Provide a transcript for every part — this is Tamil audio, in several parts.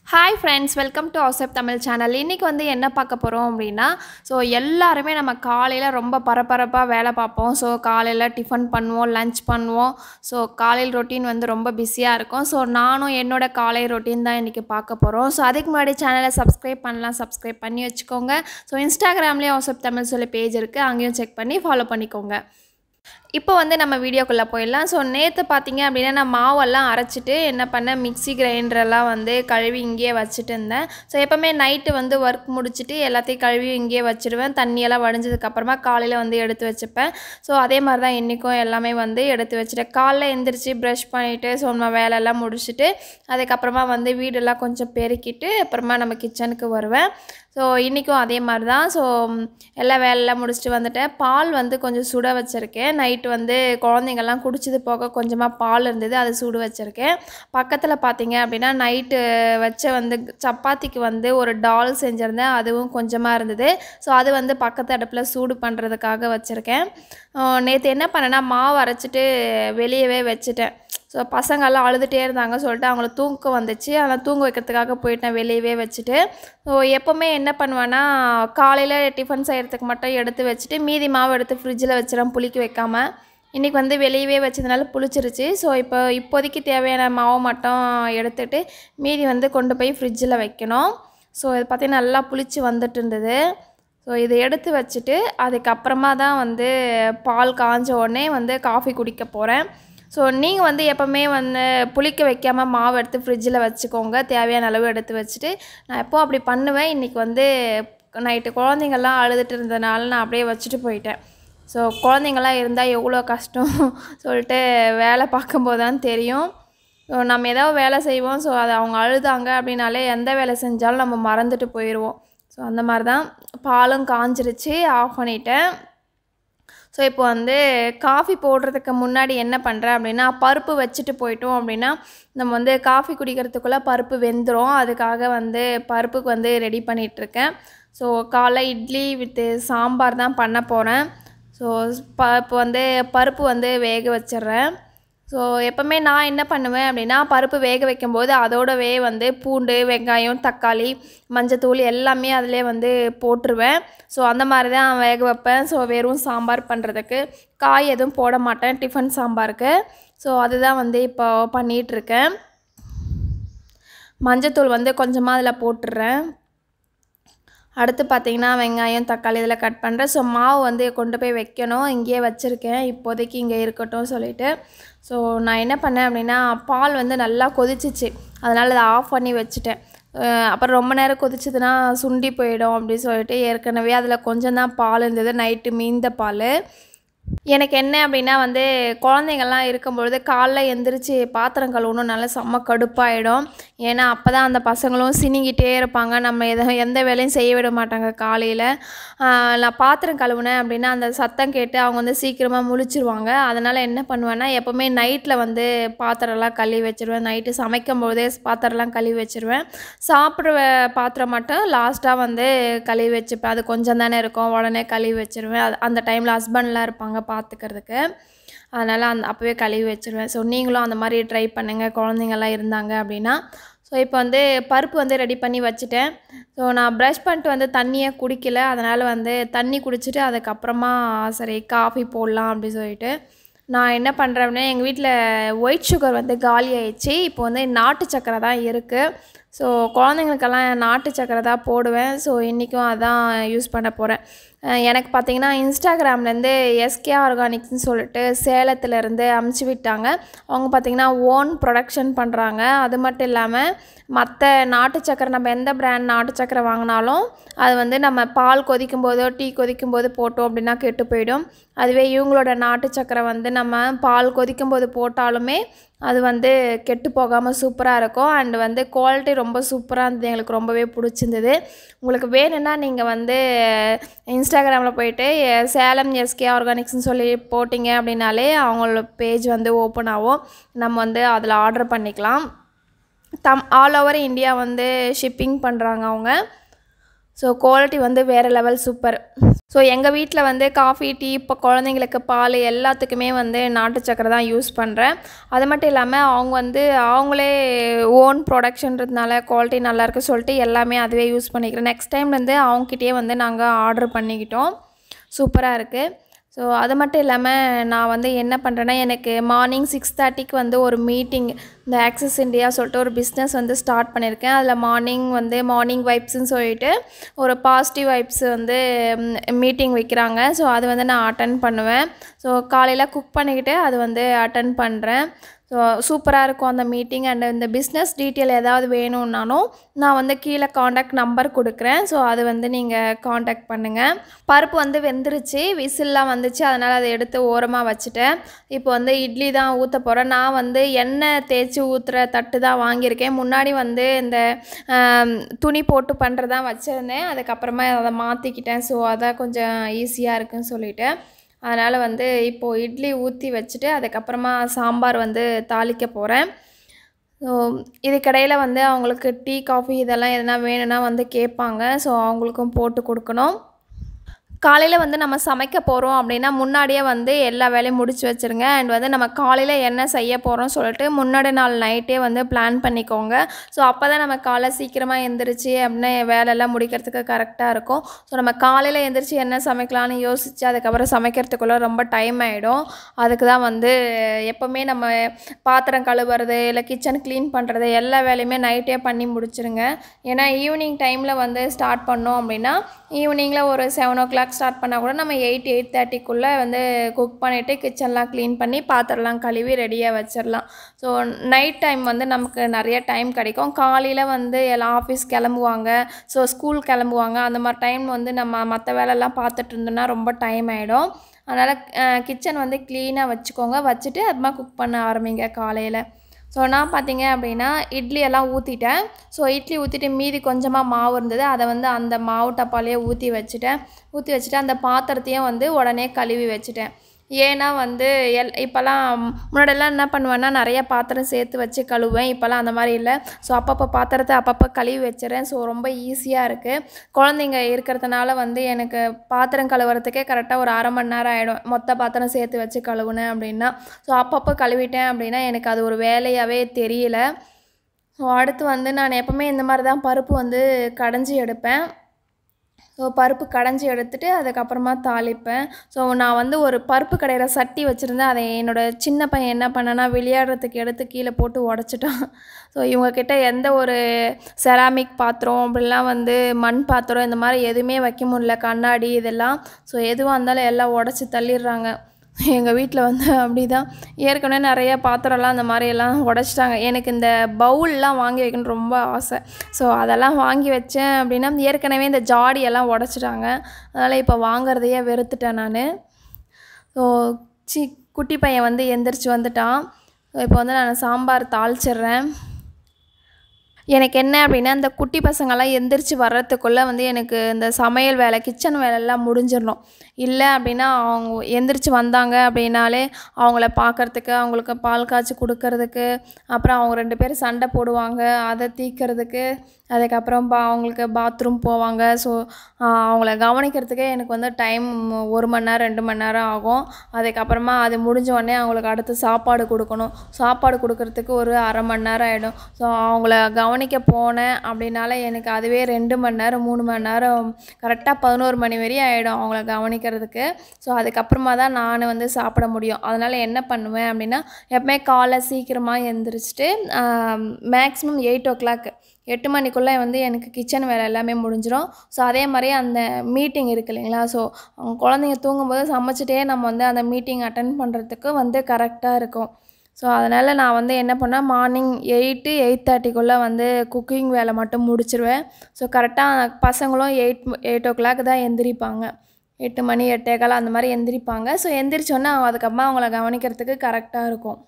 ஹாய் ஃப்ரெண்ட்ஸ் வெல்கம் டு அவசப் தமிழ் சேனல் இன்றைக்கி வந்து என்ன பார்க்க போகிறோம் அப்படின்னா ஸோ எல்லாருமே நம்ம காலையில் ரொம்ப பரபரப்பாக வேலை பார்ப்போம் ஸோ காலையில் டிஃபன் பண்ணுவோம் லஞ்ச் பண்ணுவோம் ஸோ காலையில் ரொட்டீன் வந்து ரொம்ப பிஸியாக இருக்கும் ஸோ நானும் என்னோட காலை ரொட்டீன் தான் இன்றைக்கி பார்க்க போகிறோம் ஸோ அதுக்கு முன்னாடி சேனலை சப்ஸ்கிரைப் பண்ணலாம் சப்ஸ்கிரைப் பண்ணி வச்சுக்கோங்க ஸோ இன்ஸ்டாகிராம்லேயும் அவசப் தமிழ் சொல்லி பேஜ் இருக்குது அங்கேயும் செக் பண்ணி ஃபாலோ பண்ணிக்கோங்க இப்போ வந்து நம்ம வீடியோக்குள்ளே போயிடலாம் ஸோ நேற்று பார்த்தீங்க அப்படின்னா நான் மாவெல்லாம் அரைச்சிட்டு என்ன பண்ணேன் மிக்ஸி கிரைண்டரெல்லாம் வந்து கழுவி இங்கேயே வச்சுட்டு இருந்தேன் ஸோ எப்போவுமே நைட்டு வந்து ஒர்க் முடிச்சுட்டு எல்லாத்தையும் கழுவி இங்கேயே வச்சுடுவேன் தண்ணியெல்லாம் வடிஞ்சதுக்கப்புறமா காலையில் வந்து எடுத்து வச்சுப்பேன் ஸோ அதே மாதிரி தான் இன்றைக்கும் எல்லாமே வந்து எடுத்து வச்சுட்டேன் காலைல எந்திரிச்சு ப்ரஷ் பண்ணிவிட்டு ஸோ நம்ம வேலையெல்லாம் முடிச்சுட்டு அதுக்கப்புறமா வந்து வீடெல்லாம் கொஞ்சம் பெருக்கிட்டு அப்புறமா நம்ம கிச்சனுக்கு வருவேன் ஸோ இன்றைக்கும் அதே மாதிரி தான் ஸோ எல்லா வேலையெல்லாம் முடிச்சுட்டு வந்துட்டேன் பால் வந்து கொஞ்சம் சுட வச்சுருக்கேன் நைட்டு வந்து குழந்தைங்கள்லாம் குடிச்சது போக கொஞ்சமாக பால் இருந்தது அது சுடு வச்சுருக்கேன் பக்கத்தில் பார்த்தீங்க அப்படின்னா நைட்டு வச்ச வந்து சப்பாத்திக்கு வந்து ஒரு டால் செஞ்சுருந்தேன் அதுவும் கொஞ்சமாக இருந்தது ஸோ அது வந்து பக்கத்து அடுப்பில் சூடு பண்ணுறதுக்காக வச்சுருக்கேன் நேற்று என்ன பண்ணேன்னா மாவு அரைச்சிட்டு வெளியவே வச்சுட்டேன் ஸோ பசங்கள்லாம் அழுதுகிட்டே இருந்தாங்க சொல்லிட்டு அவங்கள தூக்கம் வந்துச்சு அதெல்லாம் தூங்க வைக்கிறதுக்காக போயிட்டேன் வெளியவே வச்சுட்டு ஸோ எப்போவுமே என்ன பண்ணுவேன்னா காலையில் டிஃபன் செய்கிறதுக்கு மட்டும் எடுத்து வச்சுட்டு மீதி மாவு எடுத்து ஃப்ரிட்ஜில் வச்சிடறேன் புளிக்க வைக்காம இன்றைக்கி வந்து வெளியவே வச்சதுனால புளிச்சிருச்சு ஸோ இப்போ இப்போதைக்கு தேவையான மாவு மட்டும் எடுத்துகிட்டு மீதி வந்து கொண்டு போய் ஃப்ரிட்ஜில் வைக்கணும் ஸோ இது பார்த்திங்கன்னா நல்லா புளிச்சு வந்துட்டு இருந்தது ஸோ இதை எடுத்து வச்சுட்டு அதுக்கப்புறமா தான் வந்து பால் காஞ்ச உடனே வந்து காஃபி குடிக்க போகிறேன் ஸோ நீங்கள் வந்து எப்போவுமே வந்து புளிக்க வைக்காமல் மாவு எடுத்து ஃப்ரிட்ஜில் வச்சுக்கோங்க தேவையான அளவு எடுத்து வச்சுட்டு நான் எப்போ அப்படி பண்ணுவேன் இன்றைக்கி வந்து நைட்டு குழந்தைங்கள்லாம் அழுதுட்டு இருந்ததுனால நான் அப்படியே வச்சுட்டு போயிட்டேன் ஸோ குழந்தைங்கள்லாம் இருந்தால் எவ்வளோ கஷ்டம் சொல்லிட்டு வேலை பார்க்கும்போது தான் தெரியும் ஸோ நம்ம ஏதாவது வேலை செய்வோம் ஸோ அதை அவங்க அழுதாங்க அப்படின்னாலே எந்த வேலை செஞ்சாலும் நம்ம மறந்துட்டு போயிடுவோம் ஸோ அந்த மாதிரி தான் பாலும் காஞ்சிருச்சு ஆஃப் பண்ணிட்டேன் ஸோ இப்போ வந்து காஃபி போடுறதுக்கு முன்னாடி என்ன பண்ணுறேன் அப்படின்னா பருப்பு வச்சுட்டு போயிட்டோம் அப்படின்னா நம்ம வந்து காஃபி குடிக்கிறதுக்குள்ளே பருப்பு வெந்துடும் அதுக்காக வந்து பருப்புக்கு வந்து ரெடி பண்ணிகிட்ருக்கேன் ஸோ காலை இட்லி வித்து சாம்பார் தான் பண்ண போகிறேன் ஸோ ப இப்போ வந்து பருப்பு வந்து வேக வச்சிட்றேன் ஸோ எப்போவுமே நான் என்ன பண்ணுவேன் அப்படின்னா பருப்பு வேக வைக்கும்போது அதோடவே வந்து பூண்டு வெங்காயம் தக்காளி மஞ்சத்தூள் எல்லாமே அதிலே வந்து போட்டுருவேன் ஸோ அந்த மாதிரி தான் வேக வைப்பேன் ஸோ வெறும் சாம்பார் பண்ணுறதுக்கு காய் எதுவும் போட மாட்டேன் டிஃபன் சாம்பாருக்கு ஸோ அதுதான் வந்து இப்போ பண்ணிகிட்ருக்கேன் மஞ்சத்தூள் வந்து கொஞ்சமாக அதில் போட்டுடுறேன் அடுத்து பார்த்திங்கன்னா வெங்காயம் தக்காளி இதில் கட் பண்ணுறேன் ஸோ மாவு வந்து கொண்டு போய் வைக்கணும் இங்கேயே வச்சுருக்கேன் இப்போதைக்கு இங்கே இருக்கட்டும் சொல்லிவிட்டு ஸோ நான் என்ன பண்ணேன் அப்படின்னா பால் வந்து நல்லா கொதிச்சிச்சு அதனால் அதை ஆஃப் பண்ணி வச்சுட்டேன் அப்புறம் ரொம்ப நேரம் கொதிச்சதுன்னா சுண்டி போயிடும் அப்படின்னு சொல்லிட்டு ஏற்கனவே அதில் கொஞ்சம் தான் பால் இருந்தது நைட்டு மீந்த பால் எனக்கு என்ன அப்படின்னா வந்து குழந்தைங்கள்லாம் இருக்கும்பொழுது காலைல எந்திரிச்சு பாத்திரம் கழுவணும் நல்லா செம்ம கடுப்பாயிடும் ஏன்னா அப்போ தான் அந்த பசங்களும் சினிங்கிட்டே இருப்பாங்க நம்ம எதை எந்த வேலையும் செய்ய விட மாட்டாங்க காலையில் நான் பாத்திரம் கழுவுனேன் அப்படின்னா அந்த சத்தம் கேட்டு அவங்க வந்து சீக்கிரமாக முழிச்சிருவாங்க அதனால் என்ன பண்ணுவேன்னா எப்போவுமே நைட்டில் வந்து பாத்திரம்லாம் கழுவி வச்சுருவேன் நைட்டு சமைக்கும் போதே பாத்திரம்லாம் கழுவி வச்சுருவேன் சாப்பிட்ற பாத்திரம் மட்டும் லாஸ்ட்டாக வந்து கழுவி வச்சுப்பேன் அது கொஞ்சம் தானே இருக்கும் உடனே கழுவி வச்சுருவேன் அது அந்த டைமில் ஹஸ்பண்ட்லாம் இருப்பாங்க பார்த்துக்கிறதுக்கு அதனால் அந்த அப்போவே கழுவி வச்சுருவேன் ஸோ நீங்களும் அந்த மாதிரி ட்ரை பண்ணுங்கள் குழந்தைங்கள்லாம் இருந்தாங்க அப்படின்னா ஸோ இப்போ வந்து பருப்பு வந்து ரெடி பண்ணி வச்சுட்டேன் ஸோ நான் ப்ரஷ் பண்ணிட்டு வந்து தண்ணியை குடிக்கல அதனால் வந்து தண்ணி குடிச்சிட்டு அதுக்கப்புறமா சரி காஃபி போடலாம் அப்படின்னு சொல்லிட்டு நான் என்ன பண்ணுறேன் அப்படின்னா எங்கள் வீட்டில் ஒயிட் சுகர் வந்து காலி ஆயிடுச்சு இப்போ வந்து நாட்டு சக்கரை தான் இருக்குது ஸோ குழந்தைங்களுக்கெல்லாம் நாட்டு சக்கரை தான் போடுவேன் ஸோ இன்றைக்கும் அதான் யூஸ் பண்ண போகிறேன் எனக்கு பார்த்தீங்கன்னா இன்ஸ்டாகிராம்லேருந்து எஸ்கே ஆர்கானிக்ஸ்னு சொல்லிட்டு சேலத்துலேருந்து அமுச்சு விட்டாங்க அவங்க பார்த்திங்கன்னா ஓன் ப்ரொடக்ஷன் பண்ணுறாங்க அது மட்டும் இல்லாமல் மற்ற நாட்டு சக்கரை நம்ம எந்த பிராண்ட் நாட்டு சக்கரை வாங்கினாலும் அது வந்து நம்ம பால் கொதிக்கும் போதோ டீ கொதிக்கும் போது போட்டோம் அப்படின்னா கெட்டு போயிடும் அதுவே இவங்களோட நாட்டு சக்கரை வந்து நம்ம பால் கொதிக்கும் போது போட்டாலுமே அது வந்து கெட்டு போகாமல் சூப்பராக இருக்கும் அண்ட் வந்து குவாலிட்டி ரொம்ப சூப்பராக இருந்தது எங்களுக்கு ரொம்பவே பிடிச்சிருந்தது உங்களுக்கு வேணும்னா நீங்கள் வந்து இன்ஸ்டாகிராமில் போயிட்டு சேலம் எஸ்கே ஆர்கானிக்ஸ்னு சொல்லி போட்டிங்க அப்படின்னாலே அவங்களோட பேஜ் வந்து ஓப்பன் ஆகும் நம்ம வந்து அதில் ஆர்டர் பண்ணிக்கலாம் தம் ஆல் ஓவர் இந்தியா வந்து ஷிப்பிங் பண்ணுறாங்க அவங்க ஸோ குவாலிட்டி வந்து வேறு லெவல் சூப்பர் ஸோ எங்கள் வீட்டில் வந்து காஃபி டீ இப்போ குழந்தைங்களுக்கு பால் எல்லாத்துக்குமே வந்து நாட்டு சக்கரை தான் யூஸ் பண்ணுறேன் அது மட்டும் இல்லாமல் அவங்க வந்து அவங்களே ஓன் ப்ரொடக்ஷன்றதுனால குவாலிட்டி நல்லாயிருக்கு சொல்லிட்டு எல்லாமே அதுவே யூஸ் பண்ணிக்கிறேன் நெக்ஸ்ட் டைம்லேருந்து அவங்கக்கிட்டே வந்து நாங்கள் ஆர்டர் பண்ணிக்கிட்டோம் சூப்பராக இருக்குது ஸோ அது மட்டும் இல்லாமல் நான் வந்து என்ன பண்ணுறேன்னா எனக்கு மார்னிங் சிக்ஸ் தேர்ட்டிக்கு வந்து ஒரு மீட்டிங் இந்த ஆக்சிஸ் இந்தியா சொல்லிட்டு ஒரு பிஸ்னஸ் வந்து ஸ்டார்ட் பண்ணியிருக்கேன் அதில் மார்னிங் வந்து மார்னிங் வைப்ஸ்ன்னு சொல்லிட்டு ஒரு பாசிட்டிவ் வைப்ஸ் வந்து மீட்டிங் வைக்கிறாங்க ஸோ அது வந்து நான் அட்டன் பண்ணுவேன் ஸோ காலையில் குக் பண்ணிக்கிட்டு அது வந்து அட்டன் பண்ணுறேன் ஸோ சூப்பராக இருக்கும் அந்த மீட்டிங் அண்ட் இந்த பிஸ்னஸ் டீட்டெயில் ஏதாவது வேணும்னாலும் நான் வந்து கீழே காண்டாக்ட் நம்பர் கொடுக்குறேன் ஸோ அது வந்து நீங்கள் காண்டாக்ட் பண்ணுங்கள் பருப்பு வந்து வெந்துருச்சு விசில்லாம் வந்துச்சு அதனால் அதை எடுத்து ஓரமாக வச்சுட்டேன் இப்போ வந்து இட்லி தான் ஊற்ற போகிறேன் நான் வந்து எண்ணெய் தேய்ச்சி ஊற்றுற தட்டு தான் வாங்கியிருக்கேன் முன்னாடி வந்து இந்த ஆம், துணி போட்டு பண்ணுறதான் வச்சுருந்தேன் அதுக்கப்புறமா அதை மாற்றிக்கிட்டேன் ஸோ அதான் கொஞ்சம் ஈஸியாக இருக்குன்னு சொல்லிட்டு அதனால் வந்து இப்போது இட்லி ஊற்றி வச்சுட்டு அதுக்கப்புறமா சாம்பார் வந்து தாளிக்க போகிறேன் ஸோ இதுக்கிடையில் வந்து அவங்களுக்கு டீ காஃபி இதெல்லாம் எதனா வேணும்னா வந்து கேட்பாங்க ஸோ அவங்களுக்கும் போட்டு கொடுக்கணும் காலையில் வந்து நம்ம சமைக்க போகிறோம் அப்படின்னா முன்னாடியே வந்து எல்லா வேலையும் முடிச்சு வச்சுருங்க அண்ட் வந்து நம்ம காலையில் என்ன செய்ய போகிறோம் சொல்லிட்டு முன்னாடி நாள் நைட்டே வந்து பிளான் பண்ணிக்கோங்க ஸோ அப்போ தான் நம்ம காலை சீக்கிரமாக எந்திரிச்சு அப்படின்னா வேலையெல்லாம் முடிக்கிறதுக்கு கரெக்டாக இருக்கும் ஸோ நம்ம காலையில் எந்திரிச்சு என்ன சமைக்கலாம்னு யோசித்து அதுக்கப்புறம் சமைக்கிறதுக்குள்ளே ரொம்ப டைம் ஆகிடும் அதுக்கு தான் வந்து எப்போவுமே நம்ம பாத்திரம் கழுவுறது இல்லை கிச்சன் க்ளீன் பண்ணுறது எல்லா வேலையுமே நைட்டே பண்ணி முடிச்சிருங்க ஏன்னா ஈவினிங் டைமில் வந்து ஸ்டார்ட் பண்ணோம் அப்படின்னா ஈவினிங்கில் ஒரு செவன் ஓ கிளாக் ஸ்டார்ட் பண்ணால் கூட நம்ம எயிட் எயிட் தேர்ட்டிக்குள்ளே வந்து குக் பண்ணிவிட்டு கிச்சன்லாம் க்ளீன் பண்ணி பாத்திரம்லாம் கழுவி ரெடியாக வச்சிடலாம் ஸோ நைட் டைம் வந்து நமக்கு நிறைய டைம் கிடைக்கும் காலையில் வந்து எல்லாம் ஆஃபீஸ் கிளம்புவாங்க ஸோ ஸ்கூல் கிளம்புவாங்க அந்த மாதிரி டைம் வந்து நம்ம மற்ற வேலைலாம் பார்த்துட்டு இருந்தோம்னா ரொம்ப டைம் ஆகிடும் அதனால் கிச்சன் வந்து க்ளீனாக வச்சுக்கோங்க வச்சுட்டு அதுமா குக் பண்ண ஆரம்பிங்க காலையில் ஸோ நான் பார்த்தீங்க அப்படின்னா இட்லி எல்லாம் ஊற்றிட்டேன் ஸோ இட்லி ஊற்றிட்டு மீதி கொஞ்சமாக மாவு இருந்தது அதை வந்து அந்த மாவு டப்பாலேயே ஊற்றி வச்சுட்டேன் ஊற்றி வச்சுட்டு அந்த பாத்திரத்தையும் வந்து உடனே கழுவி வச்சுட்டேன் ஏன்னா வந்து எல் இப்போல்லாம் முன்னாடியெல்லாம் என்ன பண்ணுவேன்னா நிறைய பாத்திரம் சேர்த்து வச்சு கழுவுவேன் இப்போல்லாம் அந்த மாதிரி இல்லை ஸோ அப்பப்போ பாத்திரத்தை அப்பப்போ கழுவி வச்சுறேன் ஸோ ரொம்ப ஈஸியாக இருக்குது குழந்தைங்க இருக்கிறதுனால வந்து எனக்கு பாத்திரம் கழுவுறதுக்கே கரெக்டாக ஒரு அரை மணி நேரம் ஆகிடும் மொத்த பாத்திரம் சேர்த்து வச்சு கழுவுனேன் அப்படின்னா ஸோ அப்பப்போ கழுவிட்டேன் அப்படின்னா எனக்கு அது ஒரு வேலையாகவே தெரியல ஸோ அடுத்து வந்து நான் எப்போவுமே இந்த மாதிரி தான் பருப்பு வந்து கடைஞ்சி எடுப்பேன் ஸோ பருப்பு கடைஞ்சி எடுத்துட்டு அதுக்கப்புறமா தாளிப்பேன் ஸோ நான் வந்து ஒரு பருப்பு கடையிற சட்டி வச்சுருந்தேன் அதை என்னோட சின்ன பையன் என்ன பண்ணானா விளையாடுறதுக்கு எடுத்து கீழே போட்டு உடச்சிட்டான் ஸோ இவங்கக்கிட்ட எந்த ஒரு செராமிக் பாத்திரம் அப்படிலாம் வந்து மண் பாத்திரம் இந்த மாதிரி எதுவுமே வைக்க முடியல கண்ணாடி இதெல்லாம் ஸோ எதுவாக இருந்தாலும் எல்லாம் உடச்சி தள்ளிடுறாங்க எங்கள் வீட்டில் வந்து அப்படி தான் ஏற்கனவே நிறைய பாத்திரம்லாம் அந்த மாதிரி எல்லாம் உடச்சிட்டாங்க எனக்கு இந்த பவுல்லாம் வாங்கி வைக்கணும்னு ரொம்ப ஆசை ஸோ அதெல்லாம் வாங்கி வச்சேன் அப்படின்னா ஏற்கனவே இந்த ஜாடி எல்லாம் உடச்சிட்டாங்க அதனால் இப்போ வாங்குறதையே வெறுத்துட்டேன் நான் ஸோ சி குட்டி பையன் வந்து எந்திரிச்சு வந்துட்டான் ஸோ இப்போ வந்து நான் சாம்பார் தாளிச்சிடுறேன் எனக்கு என்ன அப்படின்னா இந்த குட்டி பசங்கள்லாம் எந்திரிச்சு வர்றதுக்குள்ளே வந்து எனக்கு இந்த சமையல் வேலை கிச்சன் வேலையெல்லாம் முடிஞ்சிடணும் இல்லை அப்படின்னா அவங்க எந்திரிச்சு வந்தாங்க அப்படின்னாலே அவங்கள பார்க்கறதுக்கு அவங்களுக்கு பால் காய்ச்சி கொடுக்கறதுக்கு அப்புறம் அவங்க ரெண்டு பேரும் சண்டை போடுவாங்க அதை தீர்க்கறதுக்கு அதுக்கப்புறம் பா அவங்களுக்கு பாத்ரூம் போவாங்க ஸோ அவங்கள கவனிக்கிறதுக்கே எனக்கு வந்து டைம் ஒரு மணி நேரம் ரெண்டு மணி நேரம் ஆகும் அதுக்கப்புறமா அது முடிஞ்ச உடனே அவங்களுக்கு அடுத்து சாப்பாடு கொடுக்கணும் சாப்பாடு கொடுக்கறதுக்கு ஒரு அரை மணி நேரம் ஆகிடும் ஸோ அவங்கள கவனிக்க போனேன் அப்படின்னால எனக்கு அதுவே ரெண்டு மணி நேரம் மூணு மணி நேரம் கரெக்டாக பதினோரு மணி வரையும் ஆகிடும் அவங்கள கவனிக்கிறதுக்கு ஸோ அதுக்கப்புறமா தான் நான் வந்து சாப்பிட முடியும் அதனால் என்ன பண்ணுவேன் அப்படின்னா எப்பவுமே காலை சீக்கிரமாக எழுந்திரிச்சிட்டு மேக்ஸிமம் எயிட் ஓ கிளாக் எட்டு மணிக்குள்ளே வந்து எனக்கு கிச்சன் வேலை எல்லாமே முடிஞ்சிடும் ஸோ அதே மாதிரி அந்த மீட்டிங் இருக்கு இல்லைங்களா ஸோ அவங்க குழந்தைங்க தூங்கும்போது சமைச்சிட்டே நம்ம வந்து அந்த மீட்டிங் அட்டன் பண்ணுறதுக்கு வந்து கரெக்டாக இருக்கும் ஸோ அதனால் நான் வந்து என்ன பண்ணேன் மார்னிங் எயிட்டு எயிட் தேர்ட்டிக்குள்ளே வந்து குக்கிங் வேலை மட்டும் முடிச்சிருவேன் ஸோ கரெக்டாக பசங்களும் எயிட் எயிட் ஓ கிளாக் தான் எந்திரிப்பாங்க எட்டு மணி எட்டேகால் அந்த மாதிரி எந்திரிப்பாங்க ஸோ எந்திரிச்சோன்னே அதுக்கப்புறமா அவங்கள கவனிக்கிறதுக்கு கரெக்டாக இருக்கும்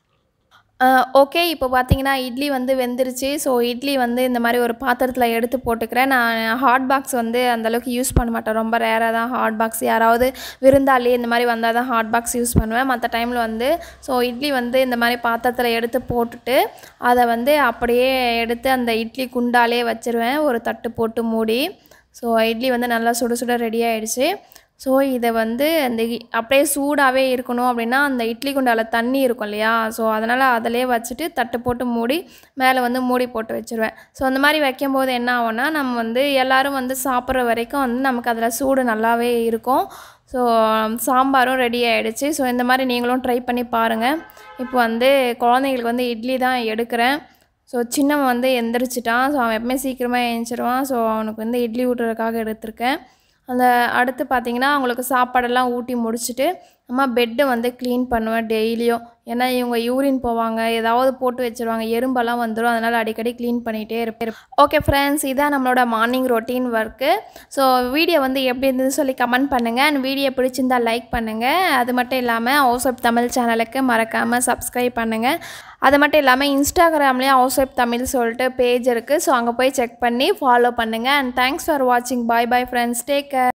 ஓகே இப்போ பார்த்தீங்கன்னா இட்லி வந்து வெந்துருச்சு ஸோ இட்லி வந்து இந்த மாதிரி ஒரு பாத்திரத்தில் எடுத்து போட்டுக்கிறேன் நான் ஹாட் பாக்ஸ் வந்து அந்தளவுக்கு யூஸ் பண்ண மாட்டேன் ரொம்ப ரேராக தான் ஹாட் பாக்ஸ் யாராவது விருந்தாளி இந்த மாதிரி வந்தால் தான் ஹாட் பாக்ஸ் யூஸ் பண்ணுவேன் மற்ற டைமில் வந்து ஸோ இட்லி வந்து இந்த மாதிரி பாத்திரத்தில் எடுத்து போட்டுட்டு அதை வந்து அப்படியே எடுத்து அந்த இட்லி குண்டாலே வச்சுருவேன் ஒரு தட்டு போட்டு மூடி ஸோ இட்லி வந்து நல்லா சுட சுட ரெடி ஆயிடுச்சு ஸோ இதை வந்து அந்த இ- அப்படியே சூடாகவே இருக்கணும் அப்படின்னா அந்த இட்லி குண்டால தண்ணி இருக்கும் இல்லையா ஸோ அதனால் அதிலே வச்சுட்டு தட்டு போட்டு மூடி மேலே வந்து மூடி போட்டு வச்சுருவேன் ஸோ அந்த மாதிரி வைக்கும்போது என்ன ஆகும்னா நம்ம வந்து எல்லாரும் வந்து சாப்பிட்ற வரைக்கும் வந்து நமக்கு அதில் சூடு நல்லாவே இருக்கும் ஸோ சாம்பாரும் ரெடி ஆகிடுச்சு ஸோ இந்த மாதிரி நீங்களும் ட்ரை பண்ணி பாருங்கள் இப்போ வந்து குழந்தைங்களுக்கு வந்து இட்லி தான் எடுக்கிறேன் ஸோ சின்னவன் வந்து எந்திரிச்சிட்டான் ஸோ அவன் எப்பவுமே சீக்கிரமாக எழுந்திரிச்சிருவான் ஸோ அவனுக்கு வந்து இட்லி ஊட்டுறதுக்காக எடுத்திருக்கேன் அந்த அடுத்து பார்த்தீங்கன்னா அவங்களுக்கு சாப்பாடெல்லாம் ஊட்டி முடிச்சுட்டு அம்மா பெட்டை வந்து க்ளீன் பண்ணுவேன் டெய்லியும் ஏன்னா இவங்க யூரின் போவாங்க ஏதாவது போட்டு வச்சிருவாங்க எறும்பெல்லாம் வந்துடும் அதனால் அடிக்கடி க்ளீன் பண்ணிகிட்டே இருப்பேன் ஓகே ஃப்ரெண்ட்ஸ் இதான் நம்மளோட morning routine work so video வந்து எப்படி இருந்ததுன்னு சொல்லி கமெண்ட் பண்ணுங்கள் அண்ட் வீடியோ பிடிச்சிருந்தா லைக் பண்ணுங்கள் அது மட்டும் இல்லாமல் ஹவுஸ்அப் தமிழ் சேனலுக்கு மறக்காமல் சப்ஸ்கிரைப் பண்ணுங்கள் அது மட்டும் இல்லாமல் இன்ஸ்டாகிராம்லேயும் ஹவுஸ்அப் தமிழ் சொல்லிட்டு பேஜ் இருக்குது ஸோ அங்கே போய் செக் பண்ணி ஃபாலோ பண்ணுங்கள் அண்ட் தேங்க்ஸ் ஃபார் வாட்சிங் bye bye friends take care